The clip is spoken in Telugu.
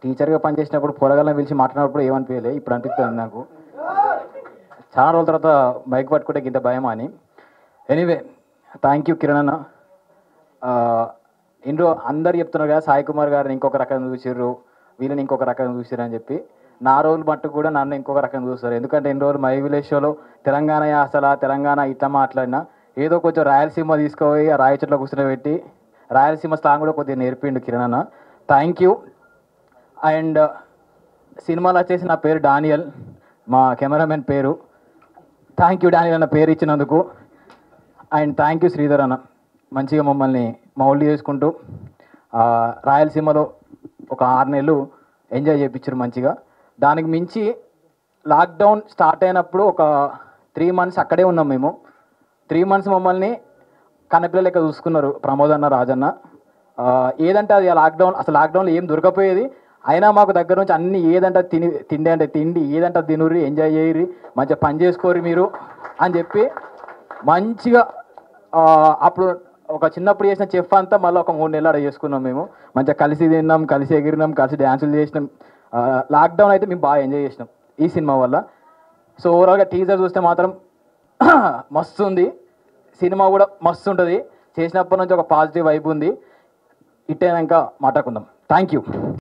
టీచర్గా పనిచేసినప్పుడు పొరగాలను పిలిచి మాట్లాడినప్పుడు ఏమనిపించలే ఇప్పుడు అనిపిస్తుంది నాకు చాలా రోజుల తర్వాత మైక్ పట్టుకుంటే ఇంత భయం అని ఎనీవే థ్యాంక్ యూ కిరణ్ అన్న ఇందులో అందరు చెప్తున్నారు కదా సాయి కుమార్ గారిని ఇంకొక రకంగా చూసిర్రు వీళ్ళని ఇంకొక రకంగా చూసిర్రు అని చెప్పి నా రోజులు మట్టుకు కూడా నన్ను ఇంకొక రకంగా చూస్తారు ఎందుకంటే ఇన్ని రోజులు మై విలేజ్ షోలో తెలంగాణ యాసల తెలంగాణ ఇట్లా మాట్లాడినా ఏదో కొంచెం రాయలసీమ తీసుకుపోయి ఆ రాయి చెట్లో కూర్చోబెట్టి రాయలసీమ స్లాంగ్ కూడా కొద్దిగా నేర్పిండు కిరణ్ అన్న థ్యాంక్ యూ అండ్ సినిమాలో వచ్చేసి నా పేరు డానియల్ మా కెమెరామెన్ పేరు థ్యాంక్ యూ డానియల్ అన్న పేరు ఇచ్చినందుకు అండ్ థ్యాంక్ యూ శ్రీధర్ అన్న మంచిగా మమ్మల్ని మౌల్డ్ చేసుకుంటూ ఆ, రాయలసీమలో ఒక ఆరు నెలలు ఎంజాయ్ చేయించారు మంచిగా దానికి మించి లాక్డౌన్ స్టార్ట్ అయినప్పుడు ఒక త్రీ మంత్స్ అక్కడే ఉన్నాం మేము త్రీ మంత్స్ మమ్మల్ని కన్నపిల్ల లెక్క చూసుకున్నారు ప్రమోద్ అన్న రాజన్న ఆ, ఏదంటే అది లాక్డౌన్ అసలు లాక్డౌన్లో ఏం దొరకపోయేది అయినా మాకు దగ్గర నుంచి అన్ని ఏదంటే అది తిని తిండి అంటే తిండి ఏదంటే అది తినుర్రి ఎంజాయ్ చేయరి మంచిగా పని చేసుకోరు మీరు అని చెప్పి మంచిగా ఆ, అప్పుడు ఒక చిన్నప్పుడు చేసిన చెఫ్ అంతా మళ్ళీ ఒక మూడు నెలలు అక్కడ చేసుకున్నాం మేము మంచిగా కలిసి తిన్నాం కలిసి ఎగిరినాం కలిసి డ్యాన్సులు చేసినాం ఆ, లాక్డౌన్ అయితే మేము బాగా ఎంజాయ్ చేసినాం ఈ సినిమా వల్ల సో ఓవరాల్గా టీజర్ చూస్తే మాత్రం మస్తు ఉంది సినిమా కూడా మస్తు ఉంటుంది చేసినప్పటి నుంచి ఒక పాజిటివ్ వైబ్ ఉంది ఇట్టేనాక మాట్లాడుకుందాం థ్యాంక్ యూ